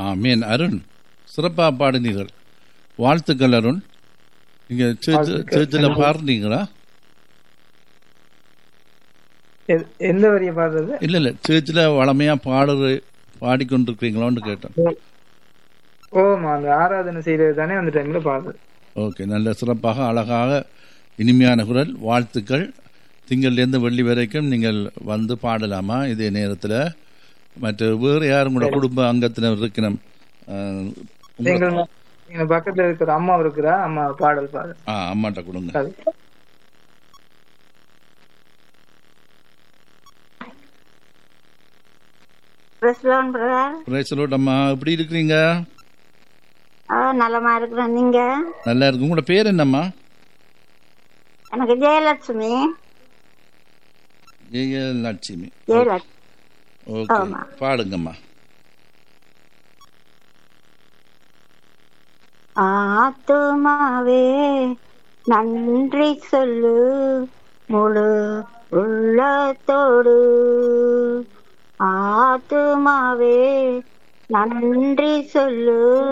ஆமீன் அருண் சிறப்பாக பாடினீர்கள் வாழ்த்துக்கள் அருண் நீங்க சேர்ச்சில் பாடுனீங்களா எ- எந்த வரிய பாடுறது இல்ல இல்ல சேர்ச்சில் வளமையா பாடுற பாடிக்கொண்டிருக்கிறீங்களான்னு கேட்டேன் ஓமா அந்த ஆராதனை செய்யறது தானே அந்த டைம்ல பாடுறது ஓகே நல்ல சிறப்பாக அழகாக இனிமையான குரல் வாழ்த்துக்கள் திங்கள்லேருந்து வெள்ளி வரைக்கும் நீங்கள் வந்து பாடலாமா இதே நேரத்தில் மற்ற வேறு யாரும் கூட குடும்ப அங்கத்தினர் இருக்கணும் அஹ், உங்க- எங்கள் எங்க பக்கத்துல இருக்கிற அம்மா இருக்கிறா அம்மா பாடல் பாடு ஆ அம்மாட்ட கொடுங்க அது பிரஸ்லோன் பிரதர் பிரேசலோட் அம்மா எப்படி இருக்கிறீங்க நலமா இருக்கிறேன் நீங்க நல்லா இருக்கு உங்களோட பேர் என்னம்மா எனக்கு ஜெயலட்சுமி ஏ லட்சுமி ஜெயலட்சுமி ஓகே ஆமா. பாடுங்கம்மா ஆத்துமாவே நன்றி சொல்லு முழு உள்ளத்தோடு ஆத்துமாவே நன்றி சொல்லு